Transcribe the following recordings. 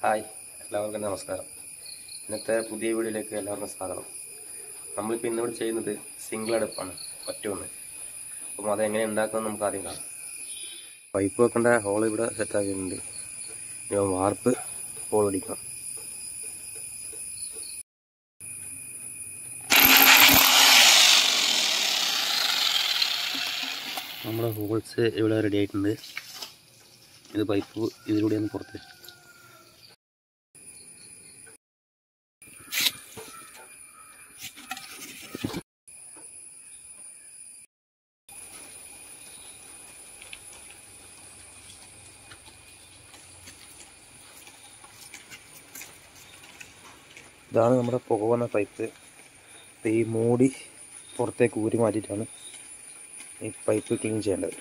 hi എല്ലാവർക്കും നമസ്കാരം ഇന്നത്തെ പുതിയ വീഡിയോയിലേക്ക് എല്ലാവർക്കും സ്വാഗതം നമ്മളിപ്പോൾ ഇന്നിവിടെ ചെയ്യുന്നത് സിംഗിൾ അടുപ്പാണ് ഒറ്റ ഒന്ന് അപ്പം അതെങ്ങനെ ഉണ്ടാക്കുന്നത് നമുക്ക് ആദ്യം കാണാം പൈപ്പ് വെക്കേണ്ട ഹോൾ ഇവിടെ സെറ്റ് ആക്കിയിട്ടുണ്ട് ഇനി വാർപ്പ് ഹോൾ അടിക്കണം നമ്മുടെ ഹോൾസ് ഇവിടെ റെഡി ആയിട്ടുണ്ട് ഇത് പൈപ്പ് ഇതിലൂടെയാണ് പുറത്ത് ഇതാണ് നമ്മുടെ പുക വന്ന പൈപ്പ് ഈ മൂടി പുറത്തേക്ക് ഊരി മാറ്റിയിട്ടാണ് ഈ പൈപ്പ് ക്ലീൻ ചെയ്യേണ്ടത്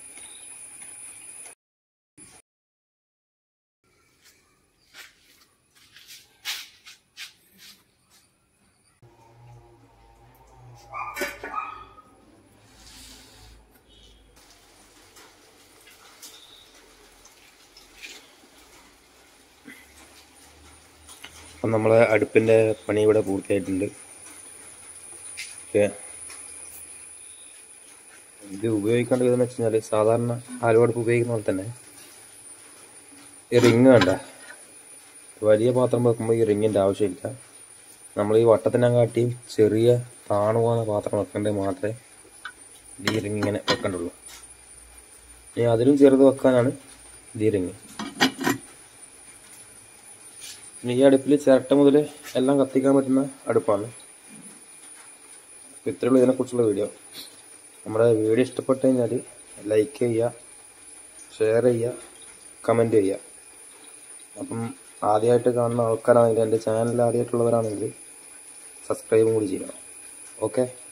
അപ്പം നമ്മളെ അടുപ്പിൻ്റെ പണി ഇവിടെ പൂർത്തിയായിട്ടുണ്ട് ഓക്കെ ഇത് ഉപയോഗിക്കേണ്ട ഇതെന്ന് വെച്ച് കഴിഞ്ഞാൽ സാധാരണ ആലുവടുപ്പ് ഉപയോഗിക്കുന്ന പോലെ തന്നെ ഈ റിങ് വേണ്ട വലിയ പാത്രം വെക്കുമ്പോൾ ഈ റിങ്ങിൻ്റെ ആവശ്യമില്ല നമ്മൾ ഈ വട്ടത്തിനെക്കാട്ടിയും ചെറിയ താണു പോകുന്ന പാത്രം വെക്കേണ്ടത് മാത്രമേ ഈ റിങ് ഇങ്ങനെ വെക്കേണ്ടുള്ളൂ ഇനി അതിലും ചെറുത് വെക്കാനാണ് ഈ റിങ് പിന്നെ ഈ അടുപ്പിൽ ചിരട്ട മുതൽ എല്ലാം കത്തിക്കാൻ പറ്റുന്ന അടുപ്പാണ് അപ്പോൾ ഇത്രയുള്ളൂ ഇതിനെക്കുറിച്ചുള്ള വീഡിയോ നമ്മുടെ വീഡിയോ ഇഷ്ടപ്പെട്ട് കഴിഞ്ഞാൽ ലൈക്ക് ചെയ്യുക ഷെയർ ചെയ്യുക കമൻറ്റ് ചെയ്യുക അപ്പം ആദ്യമായിട്ട് കാണുന്ന ആൾക്കാരാണെങ്കിൽ എൻ്റെ ചാനൽ ആദ്യമായിട്ടുള്ളവരാണെങ്കിൽ സബ്സ്ക്രൈബും കൂടി ചെയ്യണം ഓക്കെ